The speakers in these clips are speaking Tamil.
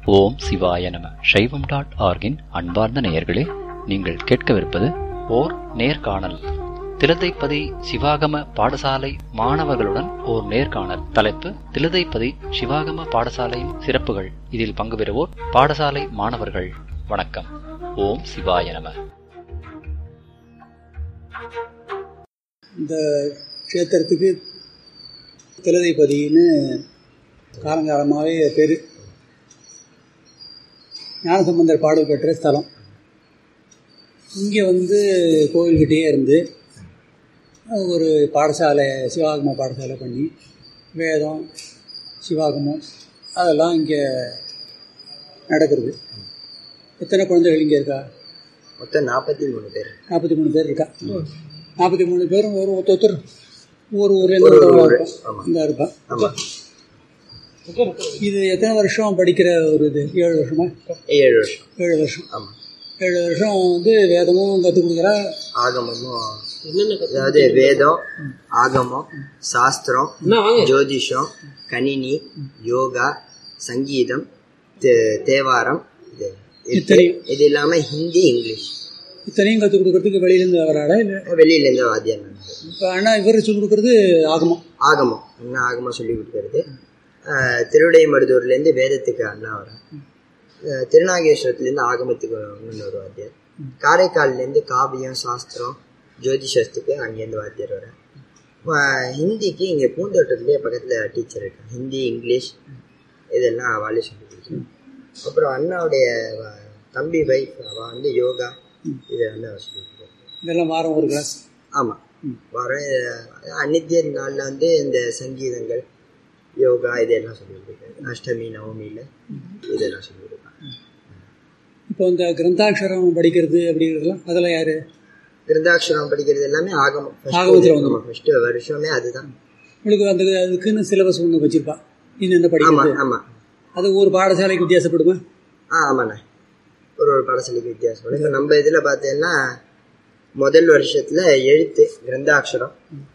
ஓம் சிவாய நம சைவம் டாட் ஆர்கின் அன்பார்ந்த நேயர்களே நீங்கள் கேட்கவிருப்பது ஓர் நேர்காணல் திலதைப்பதி சிவாகம பாடசாலை மாணவர்களுடன் ஓர் நேர்காணல் தலைப்பு திலதைப்பதி சிவாகம பாடசாலையின் சிறப்புகள் இதில் பங்கு பெறுவோர் பாடசாலை மாணவர்கள் வணக்கம் ஓம் சிவாய நம இந்த க்ஷேத்திரத்துக்கு திலதைப்பதின்னு காலங்காலமாகவே பேர் ஞானசம்பந்தர் பாடல் பெற்ற ஸ்தலம் இங்கே வந்து கோவில்கிட்டே இருந்து ஒரு பாடசாலை சிவாகம பாடசாலை பண்ணி வேதம் சிவாகமம் அதெல்லாம் இங்கே நடக்கிறது எத்தனை குழந்தைகள் இங்கே இருக்கா மொத்தம் நாற்பத்தி மூணு பேர் நாற்பத்தி மூணு பேர் இருக்கா நாற்பத்தி மூணு பேரும் ஒரு ஒருத்தர் ஒரு ஊரில் ஒரு இருந்து ஊரு, இருப்பான் ஆமா. இந்த இருப்பான் ஆமா இது எத்தனை வருஷம் படிக்கிற ஒரு இது ஏழு வருஷமா ஏழு வருஷம் ஏழு வருஷம் ஆமா ஏழு வருஷம் வந்து வேதமும் கற்றுக் கொடுக்குறா ஆகமமும் அதாவது வேதம் ஆகமம் சாஸ்திரம் ஜோதிஷம் கணினி யோகா சங்கீதம் தே- தேவாரம் இது எட்டு. இத்தனையும். இது இல்லாம ஹிந்தி இங்கிலீஷ் இத்தனையும் கற்றுக் கொடுக்கறதுக்கு வெளியிலேருந்து வராடா இல்லை வெளியில இருந்து வாத்தியார் நாங்க. இப்போ அண்ணா இவர் சொல்லிக் கொடுக்குறது ஆகமம் ஆகமம் அண்ணா ஆகமம் சொல்லி கொடுக்கறது ஆஹ், திருவிடைமருதூர்லேருந்து வேதத்துக்கு அண்ணா வரேன் ஆஹ், திருநாகேஸ்வரத்துலேருந்து ஆகமத்துக்கு இன்னொரு வாத்தியார் காரைக்கால்லேருந்து காவியம் சாஸ்திரம் ஜோதிஷத்துக்கு அங்கேருந்து வாத்தியார் வரேன் ஆஹ், ஹிந்திக்கு இங்கே பூந்தோட்டத்துலேயே பக்கத்தில் டீச்சர் இருக்கேன் ஹிந்தி இங்கிலீஷ் இதெல்லாம் அவளே சொல்லி கொடுக்குறேன் அப்புறம் அண்ணாவுடைய வ- தம்பி வைஃப் அவள் வந்து யோகா இதை வந்து அவள் சொல்லி கொடுக்குறேன் இதெல்லாம் வாரம் ஒரு கிளாஸ் ஆமாம் வர அநித்திய நாளில் வந்து இந்த சங்கீதங்கள் யோகா இதெல்லாம் சொல்லி கொடுக்குறேன் அஷ்டமி நவமியில் இதெல்லாம் சொல்லி கொடுப்பேன் இப்போ இந்த கிரந்தாட்சரம் படிக்கிறது அப்படிங்கிறதுலாம் அதெல்லாம் யார் கிருந்தாட்சரம் படிக்கிறது எல்லாமே ஆகமம் ஆகமத்துல வந்துரும். ஃபஸ்ட்டு வருஷமே அதுதான் உங்களுக்கு அந்த அதுக்குன்னு சிலபஸ் ஒன்று வச்சுருப்பா இன்னும் என்ன ஆமாம் படிக்கிறது ஆமாம் அது ஒரு பாடசாலைக்கு வித்தியாசப்படுமா ஆ ஆமாண்ணே ஒரு ஒரு பாடசாலைக்கு வித்தியாசம் இப்போ நம்ம இதில் பார்த்தீங்கன்னா முதல் வருஷத்தில் எழுத்து கிரந்தாட்சரம்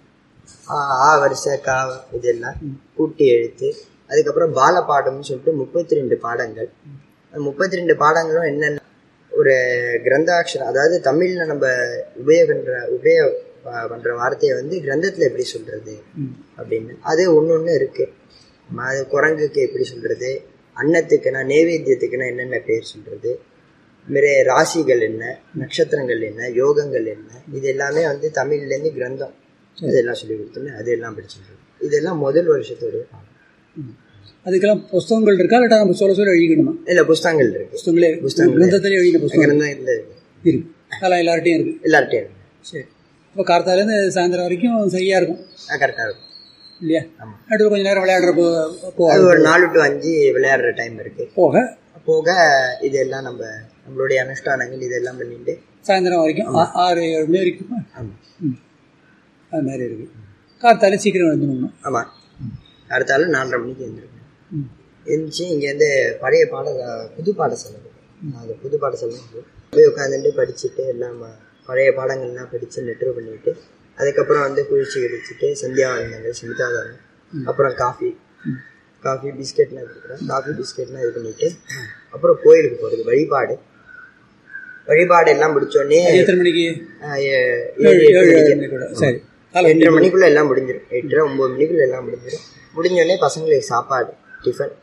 ஆ ஆ வரிசை கா இதெல்லாம் கூட்டி எழுத்து அதுக்கப்புறம் பாலபாடம்னு சொல்லிட்டு முப்பத்தி ரெண்டு பாடங்கள் முப்பத்தி ரெண்டு பாடங்களும் என்னென்ன ஒரு கிரந்தாட்சரம் அதாவது தமிழில் நம்ம உபயோகன்ற உபயோக ப- பண்ற வார்த்தையை வந்து கிரந்தத்தில் எப்படி சொல்றது அப்படின்னு அது ஒன்று ஒன்று இருக்கு ம- அது குரங்குக்கு எப்படி சொல்றது அன்னத்துக்குன்னா நைவேத்தியத்துக்குன்னா என்னென்ன பேர் சொல்றது மாரி ராசிகள் என்ன நட்சத்திரங்கள் என்ன யோகங்கள் என்ன இது எல்லாமே வந்து தமிழ்லேருந்து கிரந்தம் இதெல்லாம் சொல்லி கொடுத்தோன்னே அதெல்லாம் படிச்சுட்டு இதெல்லாம் முதல் வருஷத்தோடைய பாடம் அதுக்கெல்லாம் புஸ்தகங்கள் இருக்கா இல்லாட்டா நம்ம சொல்ல சொல்ல எழுதிக்கணுமா இல்லை புஸ்தகங்கள் இருக்கு புஸ்தகங்களே புஸ்தகங்களே. கிரந்தத்திலே எழுதின புஸ்தகம் கிரந்தம் இருக்கு இருக்கு அதெல்லாம் எல்லார்ட்டையும் இருக்கு எல்லார்ட்டையும் இருக்கு சரி இப்போ கார்த்தாலேருந்து சாயந்தரம் வரைக்கும் சரியாக இருக்கும் கரெக்டாக இருக்கும் இல்லையா ஆமா. நடுவில் கொஞ்சம் நேரம் விளையாடுறப்போ போ அது ஒரு நாலு டு அஞ்சு விளையாடுற டைம் இருக்கு போக போக இதெல்லாம் நம்ம நம்மளுடைய அனுஷ்டானங்கள் இதெல்லாம் பண்ணிட்டு சாயந்தரம் வரைக்கும் ஆ- ஆறு ஏழு மணி வரைக்கும் ஆமாம் ம் அது மாதிரி இருக்கு கார்த்தாலே சீக்கிரம் எழுந்துடணும் ஆமாம் அடுத்த ஆள் நாலரை மணிக்கு எழுந்திருக்கேன் ம் எழுந்துச்சு இங்கேருந்து பழைய பாட புது பாடசாலை இருக்கு. அது புது பாடசாலை இருக்கு. போய் உட்காந்துட்டு படிச்சுட்டு எல்லாம் ம- பழைய பாடங்கள்லாம் படித்து நெட்ரு பண்ணிட்டு அதுக்கப்புறம் வந்து குளிச்சு கிழிச்சிட்டு சந்தியாவந்தங்கள் சமிதாதானம் அப்புறம் காஃபி காஃபி பிஸ்கெட்லாம் கொடுக்குறேன் காஃபி பிஸ்கெட்லாம் இது பண்ணிட்டு அப்புறம் கோயிலுக்கு போகிறது வழிபாடு வழிபாடு எல்லாம் முடிச்சோடனே அது எத்தனை மணிக்கு ஏழு ஏழு எட்டு ஏழு மணிக்கு. மணி கூட சரி காலை எட்டரை மணிக்குள்ள எல்லாம் முடிஞ்சிடும் எட்டரை ஒம்பது மணிக்குள்ள எல்லாம் முடிஞ்சிடும் முடிஞ்சோடனே பசங்களுக்கு சாப்பாடு டிஃபன்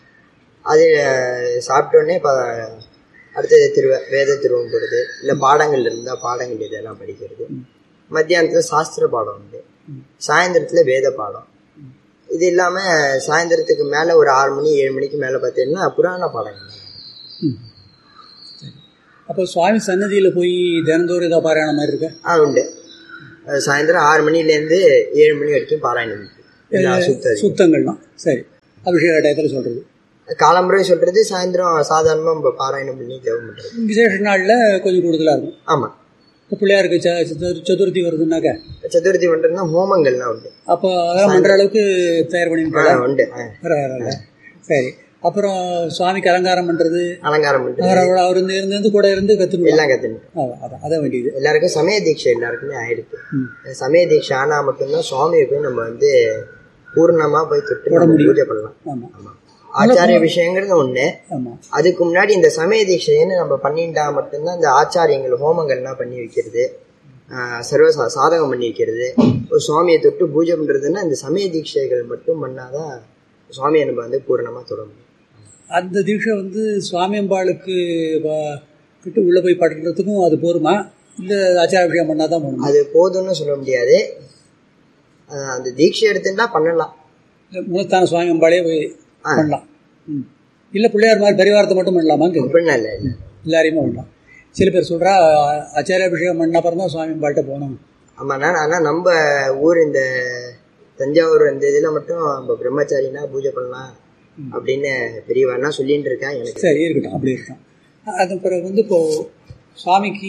அது அஹ், சாப்பிட்டோடனே ப அடுத்தது திருவ வேத திருவம் போடுறது இல்லை பாடங்கள் இருந்தால் பாடங்கள் இதெல்லாம் படிக்கிறது மத்தியானத்தில் சாஸ்திர பாடம் உண்டு சாயந்தரத்தில் வேத பாடம் இது இல்லாமல் சாயந்தரத்துக்கு மேலே ஒரு ஆறு மணி ஏழு மணிக்கு மேலே பார்த்தீங்கன்னா புராண பாடங்கள் ம் சரி அப்போ சுவாமி சன்னதியில் போய் தினந்தோறும் ஏதாவது பாராயண மாதிரி இருக்கா ஆ உண்டு அஹ், சாயந்தரம் ஆறு மணிலேருந்து ஏழு மணி வரைக்கும் பாராயணம் உண்டு. எல்லா சுத்த சுத்தங்கள்லாம் சரி அபிஷேக டயத்தில் சொல்கிறது காலம்புரை சொல்றது சாயந்தரம் சாதாரணமா நம்ம பாராயணம் பண்ணி ஜெபம் பண்றது விசேஷ நாளில் கொஞ்சம் கூடுதலாக இருக்கும் ஆமா இப்போ பிள்ளையாருக்கு ச சதுர்- சதுர்த்தி வருதுன்னாக்க சதுர்த்தி பண்றதுனா ஹோமங்கள்லாம் உண்டு அப்போ அதெல்லாம் பண்ணுற அளவுக்கு தயார் ஆ, பண்ணிட்டு உண்டு ஆ. பரவாயில்ல சரி அப்புறம் சுவாமிக்கு அலங்காரம் பண்ணுறது அலங்காரம் பண்றது அவர் அவர் இருந்து இருந்து இருந்து கூட இருந்து கற்றுக்கலாம் எல்லாம் கத்துணும் அதான் அதான் வேண்டியது எல்லாருக்கும் சமய தீட்சை எல்லாருக்குமே ஆயிடுது ம். சமய தீட்சை ஆனா மட்டும்தான் சுவாமியை போய் நம்ம வந்து பூர்ணமா போய் தொட்டு நம்ம பூஜை பண்ணலாம் ஆமாம் ஆமா ஆச்சாரிய விஷயங்கிறது ஒண்ணு ஆமாம் அதுக்கு முன்னாடி இந்த சமய தீட்சைன்னு நம்ம பண்ணிட்டா மட்டும்தான் இந்த ஆச்சாரியங்கள் ஹோமங்கள்லாம் பண்ணி வைக்கிறது ஆஹ் சர்வ சா- சாதகம் பண்ணி வைக்கிறது ஒரு சுவாமியை தொட்டு பூஜை பண்றதுன்னா இந்த சமய தீட்சைகள் மட்டும் பண்ணாதான் சுவாமியை நம்ம வந்து பூரணமா தொட முடியும் அந்த தீட்சை வந்து சுவாமியம்பாளுக்கு வ- கிட்ட உள்ளே போய் படுறதுக்கும் அது போருமா இல்லை ஆச்சாரியம் பண்ணால் தான் போகணுமா அது போதும்னு சொல்ல முடியாது ஆஹ் அந்த தீட்சை எடுத்துட்டா பண்ணலாம் இல்லை மூலஸ்தான சுவாமியம்பாளே போய் ஆ. பண்ணலாம் ம் இல்லை பிள்ளையார் மாதிரி பரிவாரத்தை மட்டும் பண்ணலாமான்னு கேட்குறேன் அப்படின்னா இல்லை இல்லை எல்லாரையுமே பண்ணலாம் சில பேர் சொல்கிறா ஆச்சாரியாபிஷேகம் பண்ண அப்புறம் தான் சுவாமியம்பாள்கிட்ட போகணும் ஆமாண்ணா ஆனா நம்ம ஊர் இந்த தஞ்சாவூர் இந்த இதுல மட்டும் நம்ம பிரம்மச்சாரினா பூஜை பண்ணலாம் அப்படின்னு பெரியவானா சொல்லிட்டு இருக்கேன் எனக்கு சரி இருக்கட்டும் அப்படி இருக்கட்டும் அது பிறகு வந்து இப்போ சுவாமிக்கு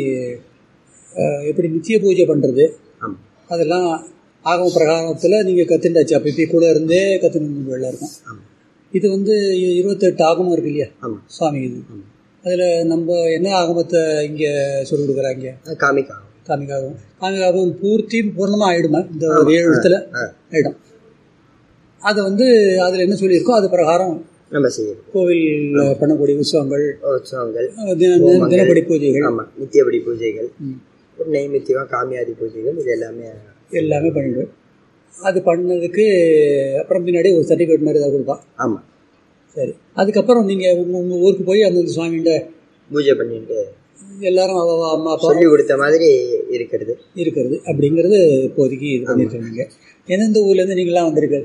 அஹ், எப்படி நித்திய பூஜை பண்ணுறது ஆமா அதெல்லாம் ஆகம பிரகாரத்தில் நீங்கள் கற்றுண்டாச்சு அப்போ இப்போ கூட இருந்தே கற்றுன்னு இருக்கும் ஆமா இது வந்து இ- இருபத்தெட்டு ஆகமம் இருக்கு இல்லையா ஆமா சுவாமி இது ஆமா அதில் நம்ம என்ன ஆகமத்தை இங்கே சொல்லி கொடுக்குறாங்க அது காமிக்கலாம் காமிகாகம் காமிகாகம் பூர்த்தி பூர்ணமாக ஆயிடுமா இந்த ஒரு ஏழு இடத்துல ஆ. ஆயிடும் அதை வந்து அதில் என்ன சொல்லியிருக்கோ அது பிரகாரம் நம்ம செய்யணும் கோவில் பண்ணக்கூடிய உற்சவங்கள் உற்சவங்கள் தின தின- தினப்படி பூஜைகள் ஆமா நித்தியபடி பூஜைகள் ம். ஒரு நைமித்தியம் காமியாதி பூஜைகள் இது எல்லாமே எல்லாமே பண்ணிடுவேன் அது பண்ணதுக்கு அப்புறம் பின்னாடி ஒரு சர்டிஃபிகேட் மாதிரி ஏதாவது கொடுப்பான் ஆமா சரி அதுக்கப்புறம் நீங்கள் உங்கள் உங்கள் ஊருக்கு போய் அந்தந்த சுவாமிகிட்ட பூஜை பண்ணிட்டு எல்லாரும் அவ அவ அம்மா அப்பா சொல்லி கொடுத்த மாதிரி இருக்கிறது இருக்கிறது அப்படிங்கிறது இப்போதைக்கு இது பண்ணியிருக்கீங்க எந்தெந்த ஊர்லேருந்து நீங்களாம் வந்திருக்கு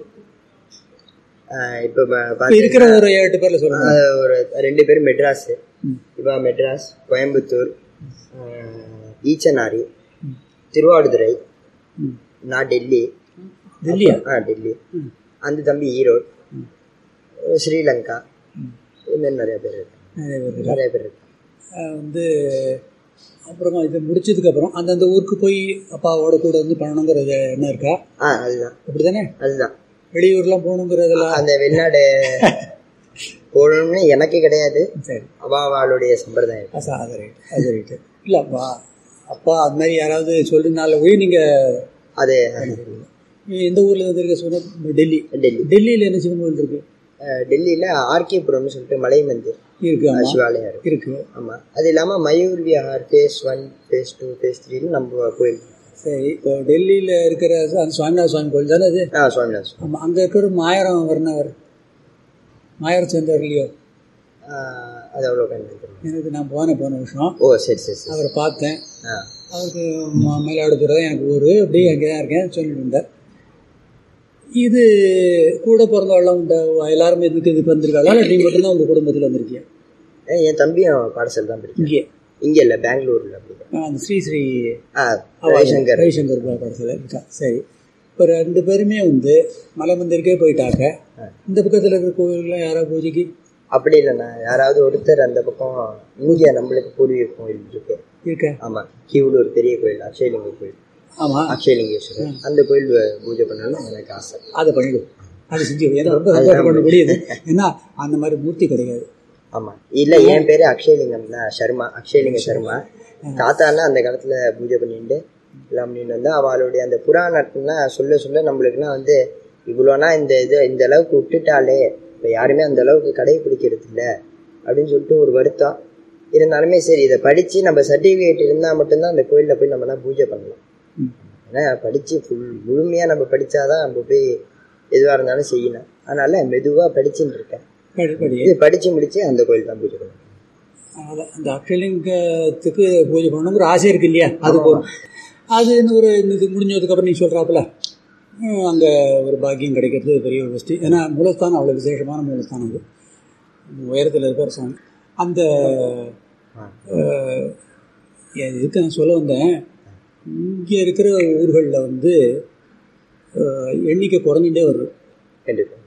ஆஹ் இப்ப ப- இப்போ பாத்தீங்கன்னா, இருக்கிற ஒரு ஏழு பேரில் சொல்லுங்கள் ஆஹ் ஒரு ரெண்டு பேரும் மெட்ராஸ் ம். இவா மெட்ராஸ் கோயம்புத்தூர் ஆஹ் ஈச்சனாரி திருவாடுதுறை ம். நான் டெல்லி டெல்லியா ஆ டெல்லி ம். அந்த தம்பி ஈரோடு ம். ஸ்ரீலங்கா ம். இது மாதிரி நிறைய பேர் இருக்காங்க நிறைய பேர் இருக்கா? நிறைய பேர் இருக்காங்க அஹ் வந்து அப்புறமா இதை முடிச்சதுக்கப்புறம் அந்தந்த ஊருக்கு போய் அப்பாவோட கூட வந்து பண்ணணுங்கிறது என்ன இருக்கா ஆ அதுதான் அப்படி தானே அதுதான் வெளியூர்லாம் போகணுங்கிறதெல்லாம் அந்த வெளிநாடு போகணும்னு எனக்கு கிடையாது சரி அவாவாளுடைய சம்பிரதாயம் அசா அது ரைட் அது ரைட்டு இல்லை அப்பா அப்பா அது மாதிரி யாராவது சொல்லினால போய் நீங்கள் அது எந்த ஊரில் வந்திருக்க சொன்ன டெல்லி டெல்லி டெல்லியில் என்ன சிவன் கோயில் இருக்கு அஹ் டெல்லியில ஆர்கேபுரம்னு சொல்லிட்டு மலை மந்திர் இருக்கு ஆமாம் சிவாலயம் இருக்கு இருக்கு ஆமா அது இல்லாம Mayur Vihar phase one phase two phase த்ரீன்னு நம்ம கோயில் சரி இப்போ டெல்லியில் இருக்கிற அந்த சுவாமிநாத சுவாமி கோயில் தானே அது ஆ சுவாமிநாத சுவாமி ஆமாம் அங்கே இருக்கிற மாயரம் வர்ணவர் மாயரம் சேர்ந்தவர் இல்லையோ ஆஹ் அது அவ்வளோ கண்டிப்பாக எனக்கு நான் போனேன் போன வருஷம் ஓ சரி சரி சரி அவரை பார்த்தேன் ஆ அவருக்கு ம- மயிலாடுதுறை தான் எனக்கு ஊர் அப்படியே அங்கே தான் இருக்கேன் சொல்லிட்டு இருந்தார் இது கூட பிறந்தவெல்லாம் உண்டா எல்லாருமே இதுக்கு இதுக்கு வந்திருக்காளா இல்லை நீ மட்டும்தான் உங்கள் குடும்பத்தில் வந்திருக்கியா ஏய், என் தம்பியும் பாடசாலை தான் படிக்கும் இங்கே இங்க இல்ல பெங்களூர்ல அப்படி ஆ, அந்த ஸ்ரீ ஸ்ரீ ஆ ரவிசங்கர் ரவிசங்கர் படத்தில் இருக்கா சரி இப்போ ரெண்டு பேருமே வந்து மலை மந்திருக்கே போயிட்டாக்க இந்த பக்கத்தில் இருக்கிற கோவில்லாம் யாராவது பூஜைக்கு அப்படி இல்லைண்ணா யாராவது ஒருத்தர் அந்த பக்கம் இங்க நம்மளுக்கு பூர்வீக கோயில் இருக்கு இருக்க ஆமா கீவளூர் பெரிய கோயில் அக்ஷயலிங்க கோயில் ஆமாம் அக்ஷயலிங்கேஸ்வரர் அந்த கோயில் பூஜை பண்ணணும்னு எனக்கு ஆசை அதை பண்ணிடும் அது செஞ்சு ஏன்னா ரொம்ப சந்தோஷம் பண்ணக்கூடியது ஏன்னா அந்த மாதிரி மூர்த்தி கிடையாது ஆமா இல்ல என் பேரு அக்ஷயலிங்கம் தான் சர்மா அக்ஷயலிங்க சர்மா தாத்தாலாம் அந்த காலத்துல பூஜை பண்ணிட்டு எல்லாம் பண்ணிட்டு வந்தா அவளுடைய அந்த புராணம்லாம் சொல்ல சொல்ல நம்மளுக்குலாம் வந்து இவ்வளோனா இந்த இது இந்த அளவுக்கு விட்டுட்டாலே இப்போ யாருமே அந்த அளவுக்கு கடைபிடிக்கிறது இல்ல அப்படின்னு சொல்லிட்டு ஒரு வருத்தம் இருந்தாலுமே சரி இதை படிச்சு நம்ம சர்டிஃபிகேட் இருந்தா மட்டும்தான் அந்த கோயில்ல போய் நம்மலாம் பூஜை பண்ணலாம் ம். ஏன்னா படிச்சு ஃபுல் முழுமையா நம்ம படிச்சாதான் நம்ம போய் எதுவா இருந்தாலும் செய்யணும் அதனால மெதுவா படிச்சுட்டு இருக்கேன் படி படி இது படிச்சு முடிச்சு அந்த கோயில் தான் பூஜை பண்ணுவேன் அதான் அந்த அக்ஷலிங்கத்துக்கு பூஜை பண்ணணுங்கிற ஆசை இருக்கு இல்லையா அது போகும் அது இன்னும் ஒரு இது முடிஞ்சதுக்கப்புறம் நீ சொல்கிறாப்புல அங்கே ஒரு பாக்கியம் கிடைக்கிறது பெரிய ஒரு வசதி ஏன்னா மூலஸ்தானம் அவ்வளோ விசேஷமான மூலஸ்தானம் அது உயரத்தில் இருக்கிற சாமி அந்த அஹ், இதுக்கு நான் சொல்ல வந்தேன் இங்கே இருக்கிற ஊர்களில் வந்து அஹ், எண்ணிக்கை குறைஞ்சிட்டே வருது கண்டிப்பா